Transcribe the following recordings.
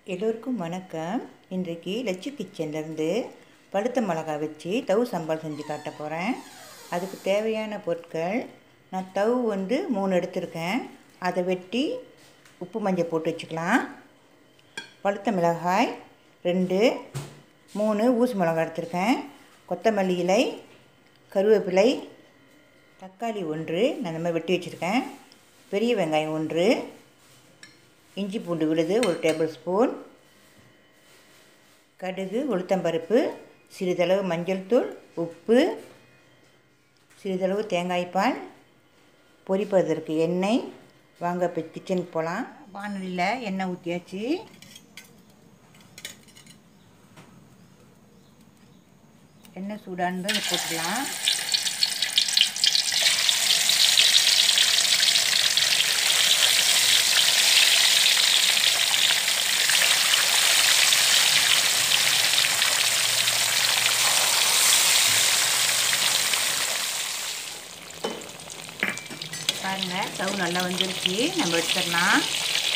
எல்லோருக்கும் வணக்கம் இன்றைக்கு லட்சு கிச்சன்லேருந்து பழுத்த மிளகா வச்சு தவு சம்பால் செஞ்சு காட்ட போகிறேன் அதுக்கு தேவையான பொருட்கள் நான் தவு வந்து மூணு எடுத்திருக்கேன் அதை வெட்டி உப்பு மஞ்சள் போட்டு வச்சுக்கலாம் பழுத்த மிளகாய் ரெண்டு மூணு ஊசி மிளகாய் எடுத்திருக்கேன் கொத்தமல்லி இலை கருவேப்பிலை தக்காளி ஒன்று நான் இந்த மாதிரி வெட்டி வச்சுருக்கேன் பெரிய வெங்காயம் ஒன்று இஞ்சி பூண்டு விழுது ஒரு டேபிள் ஸ்பூன் கடுகு உளுத்தம்பருப்பு சிறிதளவு மஞ்சள் தூள் உப்பு சிறிதளவு தேங்காய்ப்பால் பொரிப்பதற்கு எண்ணெய் வாங்க இப்போ கிச்சனுக்கு போகலாம் வானலியில் எண்ணெய் ஊற்றியாச்சு எண்ணெய் சூடானது போட்டுக்கலாம் பாருங்கள் ஸ்டவ் நல்லா வந்துருச்சு நம்ம எடுத்துடலாம்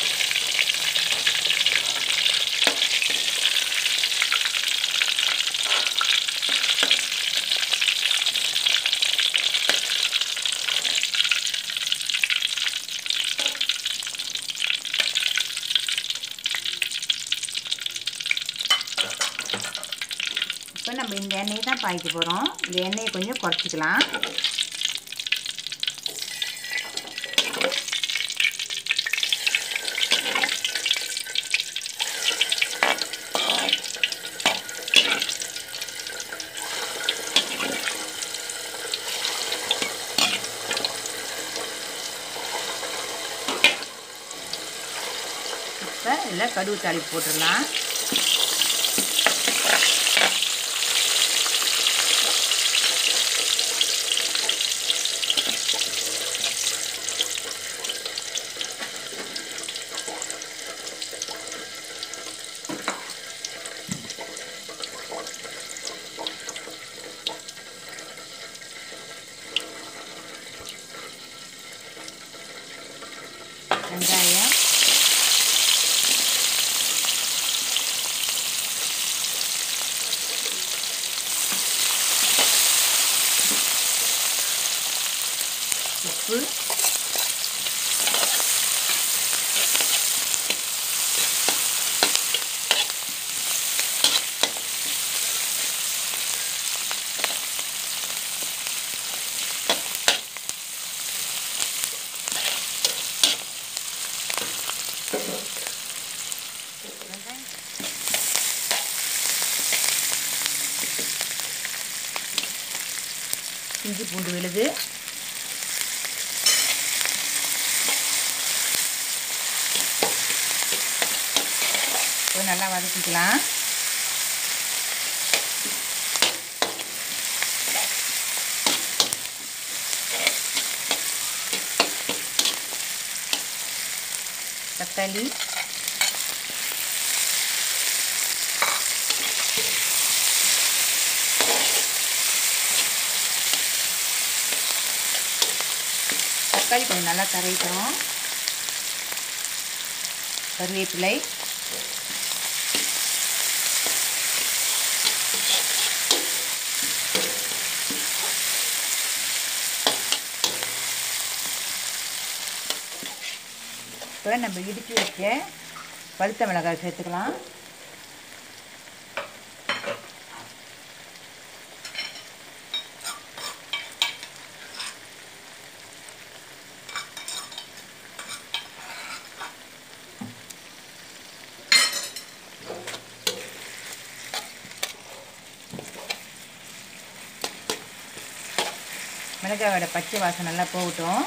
இப்போ நம்ம இந்த எண்ணெயை தான் பாய்க்க போகிறோம் இந்த எண்ணெயை கொஞ்சம் குறைச்சிக்கலாம் இப்போ இதில் கடுகு தாளிப்பு போட்டுடலாம் வெங்காயம் உப்பு இஞ்சி பூண்டு விழுது நல்லா வதக்கிக்கலாம் தக்காளி தக்காளி கொஞ்சம் நல்லா கரைக்கணும் கருவேப்பிலை இப்போ நம்ம இடித்து வச்ச பழுத்த மிளகாய் சேர்த்துக்கலாம் மிளகாயோட பச்சை வாசம் நல்லா போகட்டும்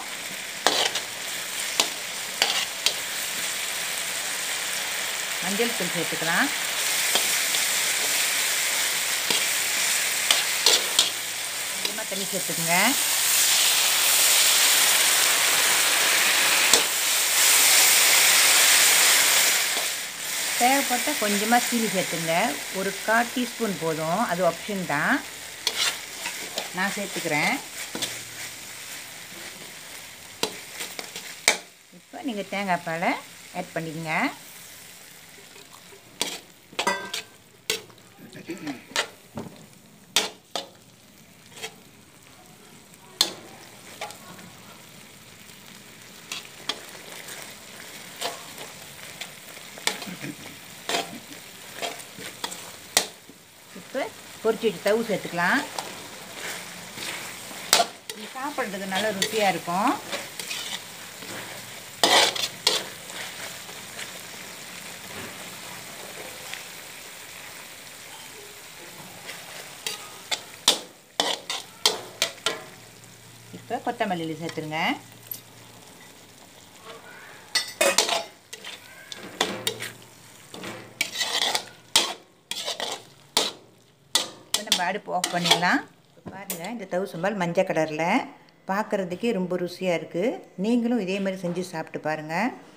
மஞ்சள் தூள் சேர்த்துக்கலாம் கொஞ்சமாக தண்ணி சேர்த்துக்குங்க தேவைப்பட்டால் கொஞ்சமாக சீனி சேர்த்துங்க ஒரு கால் டீஸ்பூன் போதும் அது ஆப்ஷன் தான் நான் சேர்த்துக்கிறேன் இப்போ நீங்கள் தேங்காய் பாலை ஆட் பண்ணிக்கங்க பொரிச்சு வச்சு தவு சேர்த்துக்கலாம் இது சாப்பிட்றதுக்கு நல்ல ருசியாக இருக்கும் இப்போ கொத்தமல்லி சேர்த்துருங்க இப்போ நம்ம அடுப்பு ஆஃப் பண்ணிடலாம் பாருங்கள் இந்த தவு சம்பால் மஞ்சள் கலரில் பார்க்குறதுக்கே ரொம்ப ருசியாக இருக்குது நீங்களும் இதே மாதிரி செஞ்சு சாப்பிட்டு பாருங்கள்